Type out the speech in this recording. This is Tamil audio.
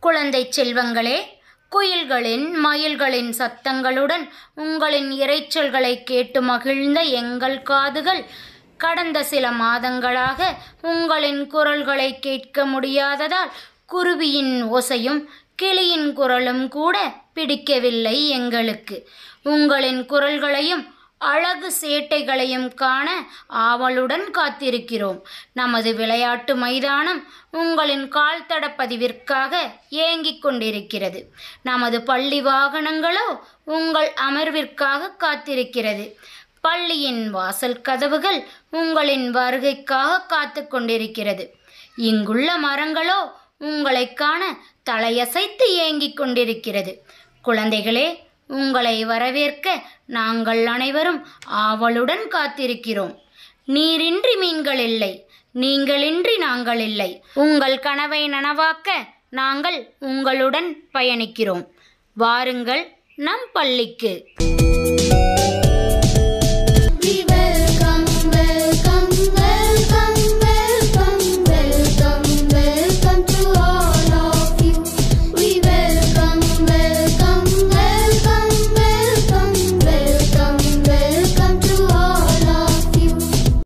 குழந்தை செல்வங்களே குயில்களின் மயில்களின் சத்தங்களுடன் உங்களின் இரைச்சல்களை கேட்டு மகிழ்ந்த எங்கள் காதுகள் கடந்த சில மாதங்களாக உங்களின் குரல்களை கேட்க முடியாததால் குருவியின் ஓசையும் கிளியின் குரலும் கூட பிடிக்கவில்லை எங்களுக்கு உங்களின் குரல்களையும் அழகு சேட்டைகளையும் காண ஆவலுடன் காத்திருக்கிறோம் நமது விளையாட்டு மைதானம் உங்களின் கால் தடப்பதிவிற்காக ஏங்கிக் கொண்டிருக்கிறது நமது பள்ளி வாகனங்களோ உங்கள் அமர்விற்காக காத்திருக்கிறது பள்ளியின் வாசல் கதவுகள் உங்களின் வருகைக்காக காத்து கொண்டிருக்கிறது இங்குள்ள மரங்களோ உங்களை காண தலையசைத்து ஏங்கிக் கொண்டிருக்கிறது குழந்தைகளே உங்களை வரவேற்க நாங்கள் அனைவரும் ஆவலுடன் காத்திருக்கிறோம் நீரின்றி மீன்கள் இல்லை நீங்களின்றி நாங்கள் இல்லை உங்கள் கனவை நனவாக்க நாங்கள் உங்களுடன் பயணிக்கிறோம் வாருங்கள் நம் பள்ளிக்கு